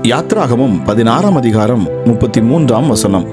யாத்ராகமம் பதினாறாம் அதிகாரம் முப்பத்தி மூன்றாம் வசனம்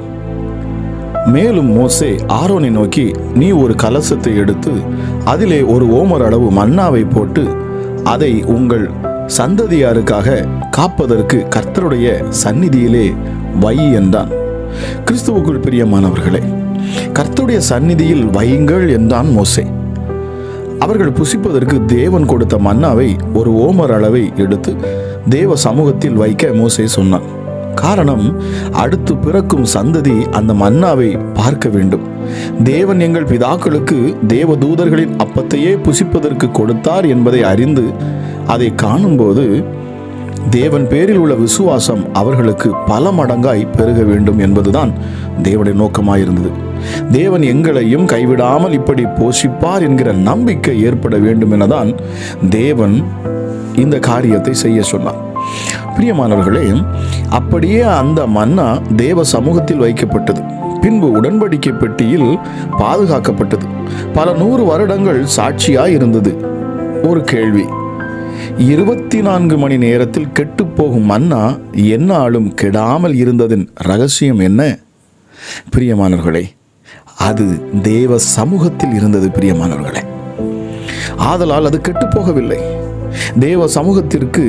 மேலும் மோசே ஆரோனை நோக்கி நீ ஒரு கலசத்தை எடுத்து அதிலே ஒரு ஓமர் அளவு மன்னாவை போட்டு அதை உங்கள் சந்ததியாருக்காக காப்பதற்கு கர்த்தருடைய சந்நிதியிலே வை என்றான் கிறிஸ்துவுக்குள் பிரியமானவர்களே கர்த்தருடைய சந்நிதியில் வையுங்கள் என்றான் மோசே அவர்கள் புசிப்பதற்கு தேவன் கொடுத்த மன்னாவை ஒரு ஓமர் அளவை எடுத்து தேவ சமூகத்தில் வைக்க மோசே சொன்னான் காரணம் அடுத்து பிறக்கும் சந்ததி அந்த மன்னாவை பார்க்க வேண்டும் தேவன் எங்கள் பிதாக்களுக்கு தேவ தூதர்களின் அப்பத்தையே புசிப்பதற்கு கொடுத்தார் என்பதை அறிந்து அதை காணும்போது தேவன் பேரில் உள்ள விசுவாசம் அவர்களுக்கு பல மடங்காய் பெருக வேண்டும் என்பதுதான் தேவனுடைய நோக்கமாயிருந்தது தேவன் எங்களையும் கைவிடாமல் இப்படி போஷிப்பார் என்கிற நம்பிக்கை ஏற்பட வேண்டும் எனதான் தேவன் இந்த காரியத்தை செய்ய சொன்னார் பிரியமானவர்களே அப்படியே அந்த மன்னா தேவ சமூகத்தில் வைக்கப்பட்டது பின்பு உடன்படிக்கை பெட்டியில் பாதுகாக்கப்பட்டது பல நூறு வருடங்கள் சாட்சியாய் இருந்தது ஒரு கேள்வி இருபத்தி நான்கு மணி நேரத்தில் கெட்டுப்போகும் மன்னா எந்நாளும் கெடாமல் இருந்ததின் ரகசியம் என்ன பிரியமானவர்களே அது தேவ சமூகத்தில் இருந்தது பிரியமானவர்களே ஆதலால் அது கெட்டுப்போகவில்லை தேவ சமூகத்திற்கு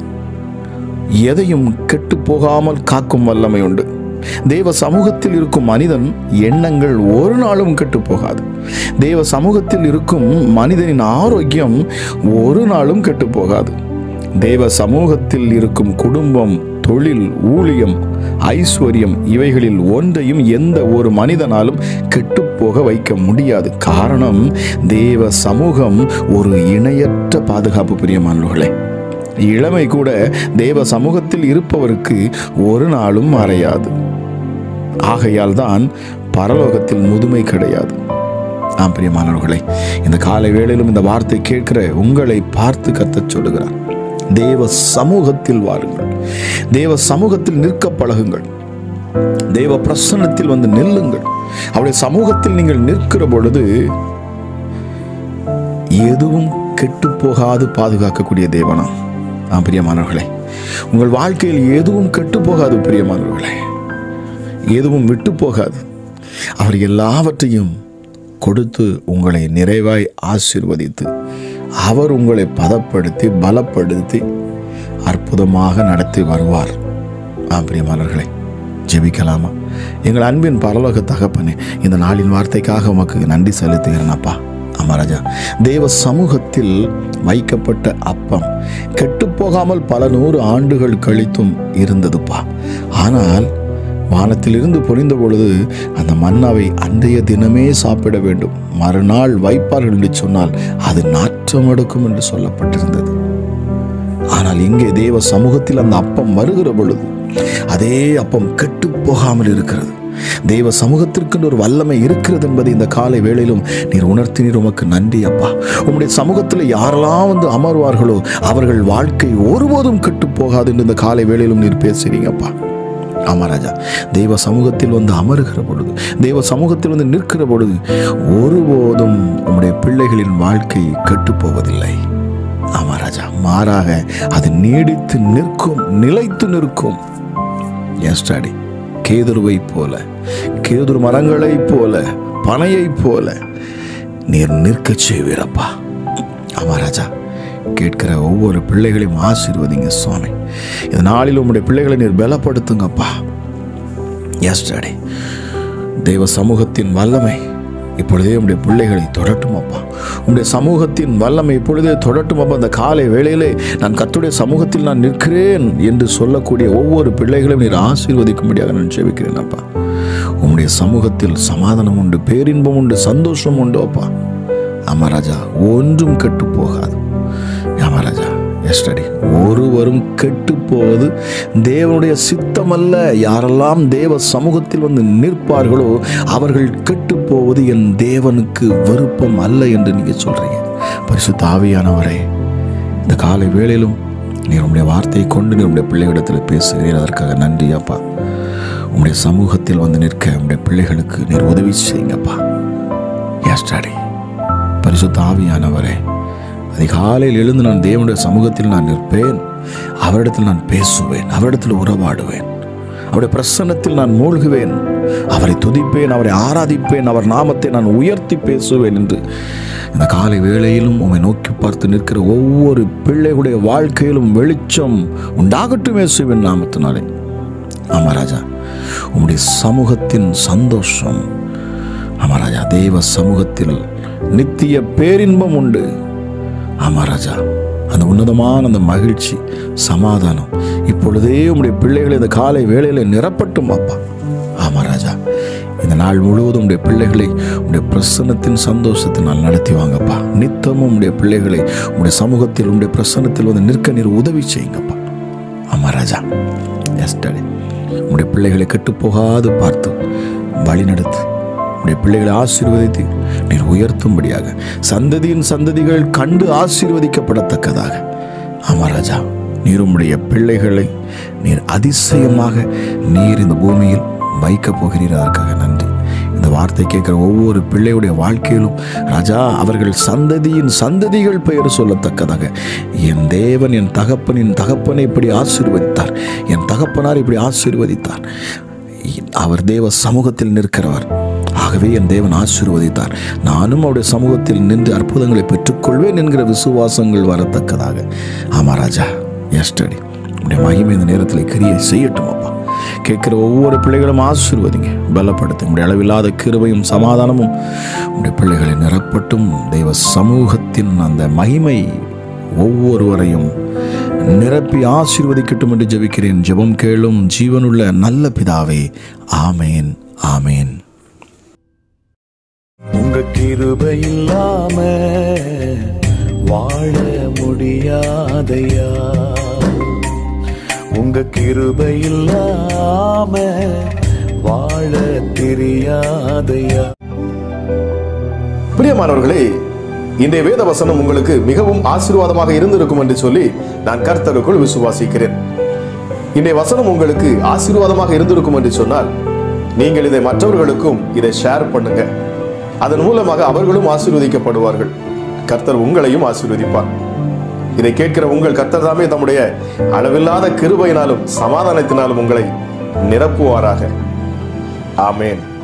எதையும் கெட்டு போகாமல் காக்கும் வல்லமை உண்டு தேவ சமூகத்தில் இருக்கும் மனிதன் எண்ணங்கள் ஒரு நாளும் கெட்டு போகாது தேவ சமூகத்தில் இருக்கும் மனிதனின் ஆரோக்கியம் ஒரு நாளும் கெட்டு போகாது தேவ சமூகத்தில் இருக்கும் குடும்பம் தொழில் ஊழியம் ஐஸ்வர்யம் இவைகளில் ஒன்றையும் எந்த ஒரு மனிதனாலும் கெட்டுப்போக வைக்க முடியாது காரணம் தேவ சமூகம் ஒரு இணையற்ற பாதுகாப்பு பிரியமானவர்களே இளமை கூட தேவ சமூகத்தில் இருப்பவருக்கு ஒரு நாளும் மறையாது ஆகையால் தான் பரலோகத்தில் முதுமை கிடையாது ஆம் பிரியமானவர்களே இந்த காலை வேளையிலும் இந்த வார்த்தை கேட்கிற உங்களை பார்த்து கத்தச் சொல்லுகிறார் தேவ சமூகத்தில் வாருங்கள் தேவ சமூகத்தில் நிற்க பழகுங்கள் தேவ பிரசன்னத்தில் வந்து நில்லுங்கள் அவருடைய சமூகத்தில் நீங்கள் நிற்கிற பொழுது எதுவும் கெட்டு போகாது பாதுகாக்கக்கூடிய தேவனா ஆ பிரியமானவர்களே உங்கள் வாழ்க்கையில் எதுவும் கெட்டு போகாது பிரியமானவர்களே எதுவும் விட்டு போகாது அவர் எல்லாவற்றையும் கொடுத்து உங்களை நிறைவாய் ஆசீர்வதித்து அவர் உங்களை பதப்படுத்தி பலப்படுத்தி அற்புதமாக நடத்தி வருவார் ஆ பிரியமானவர்களே ஜெபிக்கலாமா எங்கள் அன்பின் பரலோக தகப்பனே இந்த நாளின் வார்த்தைக்காக உமக்கு நன்றி செலுத்துகிறேன் அப்பா அமராஜா தேவ சமூகத்தில் வைக்கப்பட்ட அப்பம் கெட்டுப்போகாமல் பல நூறு ஆண்டுகள் கழித்தும் இருந்ததுப்பா ஆனால் வானத்திலிருந்து பொழிந்த பொழுது அந்த மன்னாவை அன்றைய தினமே சாப்பிட வேண்டும் மறுநாள் வைப்பார்கள் என்று சொன்னால் அது நாற்றம் எடுக்கும் என்று சொல்லப்பட்டிருந்தது ஆனால் இங்கே தேவ சமூகத்தில் அந்த அப்பம் வருகிற பொழுது அதே அப்பம் கெட்டு போகாமல் இருக்கிறது தேவ சமூகத்திற்கு ஒரு வல்லமை இருக்கிறது என்பதை இந்த காலை வேளையிலும் நீர் உணர்த்தினீர் உமக்கு நன்றி அப்பா உம்முடைய சமூகத்தில் யாரெல்லாம் வந்து அமர்வார்களோ அவர்கள் வாழ்க்கை ஒருபோதும் கெட்டு போகாது என்று இந்த காலை வேளையிலும் நீர் பேசுறீங்கப்பா ஆமா ராஜா தெய்வ சமூகத்தில் வந்து அமருகிற பொழுது தெய்வ சமூகத்தில் வந்து நிற்கிற பொழுது ஒருபோதும் உம்முடைய பிள்ளைகளின் வாழ்க்கை கெட்டு போவதில்லை ஆமா ராஜா மாறாக அது நீடித்து நிற்கும் நிலைத்து நிற்கும் எஸ் டாடி கேதுருவை போல கேதுரு மரங்களைப் போல பனையைப் போல நீர் நிற்கச் செய்வீரப்பா ஆமா ராஜா கேட்கிற ஒவ்வொரு பிள்ளைகளையும் ஆசீர்வதிங்க சுவாமி இந்த நாளில் உங்களுடைய பிள்ளைகளை நீர் பலப்படுத்துங்கப்பா எஸ் டாடி தெய்வ சமூகத்தின் வல்லமை இப்பொழுதே உம்முடைய பிள்ளைகளை தொடட்டும் அப்பா உம்முடைய சமூகத்தின் வல்லமை இப்பொழுதே தொடட்டும் அப்பா அந்த காலை வேளையிலே நான் கத்துடைய சமூகத்தில் நான் நிற்கிறேன் என்று சொல்லக்கூடிய ஒவ்வொரு பிள்ளைகளையும் நீர் ஆசீர்வதிக்கும்படியாக நான் ஜெபிக்கிறேன் அப்பா உம்முடைய சமூகத்தில் சமாதானம் உண்டு பேரின்பம் உண்டு சந்தோஷம் உண்டு அப்பா ஆமா ராஜா ஒன்றும் கெட்டு போகாது ஆமா ராஜா எஸ்டடி ஒருவரும் கெட்டு போவது தேவனுடைய சித்தமல்ல யாரெல்லாம் தேவ சமூகத்தில் வந்து நிற்பார்களோ அவர்கள் கெட்டு போவது என் தேவனுக்கு விருப்பம் அல்ல என்று நீங்க சொல்றீங்க பரிசுத்த ஆவியானவரே இந்த காலை வேளையிலும் நீர் உம்முடைய வார்த்தையை கொண்டு நீர் உம்முடைய பிள்ளைகளிடத்தில் பேசுகிறீர் அதற்காக நன்றி அப்பா உம்முடைய சமூகத்தில் வந்து நிற்க உம்முடைய பிள்ளைகளுக்கு நீர் உதவி செய்யுங்கப்பா எஸ்டாடி பரிசுத்த ஆவியானவரே அதிகாலையில் எழுந்து நான் தேவனுடைய சமூகத்தில் நான் நிற்பேன் அவரிடத்தில் நான் பேசுவேன் அவரிடத்தில் உறவாடுவேன் அவருடைய பிரசன்னத்தில் நான் மூழ்குவேன் அவரை துதிப்பேன் அவரை ஆராதிப்பேன் அவர் நாமத்தை நான் உயர்த்தி பேசுவேன் என்று இந்த காலை வேளையிலும் உம்மை நோக்கி பார்த்து நிற்கிற ஒவ்வொரு பிள்ளைகளுடைய வாழ்க்கையிலும் வெளிச்சம் உண்டாகட்டும் இயேசுவின் நாமத்தினாலே ஆமா ராஜா உம்முடைய சமூகத்தின் சந்தோஷம் ஆமா ராஜா தேவ சமூகத்தில் நித்திய பேரின்பம் உண்டு ஆமா ராஜா அந்த உன்னதமான அந்த மகிழ்ச்சி சமாதானம் இப்பொழுதே உம்முடைய பிள்ளைகளை இந்த காலை வேளையில நிரப்பட்டும் அப்பா ஆமா ராஜா இந்த நாள் முழுவதும் உடைய பிள்ளைகளை உடைய பிரசன்னத்தின் சந்தோஷத்தினால் நடத்தி வாங்கப்பா நித்தமும் உடைய பிள்ளைகளை உடைய சமூகத்தில் உடைய பிரசன்னத்தில் வந்து நிற்க நீர் உதவி செய்யுங்கப்பா ஆமா ராஜா எஸ்டே உடைய பிள்ளைகளை கெட்டு போகாது பார்த்து வழி நடத்து உடைய பிள்ளைகளை ஆசீர்வதித்து நீர் உயர்த்தும்படியாக சந்ததியின் சந்ததிகள் கண்டு ஆசீர்வதிக்கப்படத்தக்கதாக ஆமா ராஜா நீர் உம்முடைய பிள்ளைகளை நீர் அதிசயமாக நீர் இந்த பூமியில் வைக்கப் போகிறீர் அதற்காக நன்றி இந்த வார்த்தை கேட்கிற ஒவ்வொரு பிள்ளையுடைய வாழ்க்கையிலும் ராஜா அவர்கள் சந்ததியின் சந்ததிகள் பெயர் சொல்லத்தக்கதாக என் தேவன் என் தகப்பனின் தகப்பனை இப்படி ஆசீர்வதித்தார் என் தகப்பனார் இப்படி ஆசீர்வதித்தார் அவர் தேவ சமூகத்தில் நிற்கிறவர் ஆகவே என் தேவன் ஆசீர்வதித்தார் நானும் அவருடைய சமூகத்தில் நின்று அற்புதங்களை பெற்றுக்கொள்வேன் என்கிற விசுவாசங்கள் வரத்தக்கதாக ஆமா ராஜா எஸ்டடி உடைய மகிமை இந்த நேரத்தில் கிரியை செய்யட்டும் அப்பா கேட்கிற ஒவ்வொரு பிள்ளைகளும் ஆசீர்வதிங்க பலப்படுத்து உடைய அளவில்லாத கிருபையும் சமாதானமும் உடைய பிள்ளைகளை நிரப்பட்டும் தெய்வ சமூகத்தின் அந்த மகிமை ஒவ்வொருவரையும் நிரப்பி ஆசீர்வதிக்கட்டும் என்று ஜெபிக்கிறேன் ஜெபம் கேளும் ஜீவனுள்ள நல்ல பிதாவே ஆமேன் ஆமேன் உங்க கிருபை இல்லாம வாழ முடியாதையா உங்க கிருபை இல்லாம வாழ தெரியாதையா பிரியமானவர்களே இன்றைய வேத வசனம் உங்களுக்கு மிகவும் ஆசீர்வாதமாக இருந்திருக்கும் என்று சொல்லி நான் கர்த்தருக்குள் விசுவாசிக்கிறேன் இன்றைய வசனம் உங்களுக்கு ஆசீர்வாதமாக இருந்திருக்கும் என்று சொன்னால் நீங்கள் இதை மற்றவர்களுக்கும் இதை ஷேர் பண்ணுங்க அதன் மூலமாக அவர்களும் ஆசீர்வதிக்கப்படுவார்கள் கர்த்தர் உங்களையும் ஆசீர்வதிப்பார் இதை கேட்கிற உங்கள் கர்த்தர் தாமே தம்முடைய அளவில்லாத கிருபையினாலும் சமாதானத்தினாலும் உங்களை நிரப்புவாராக ஆமேன்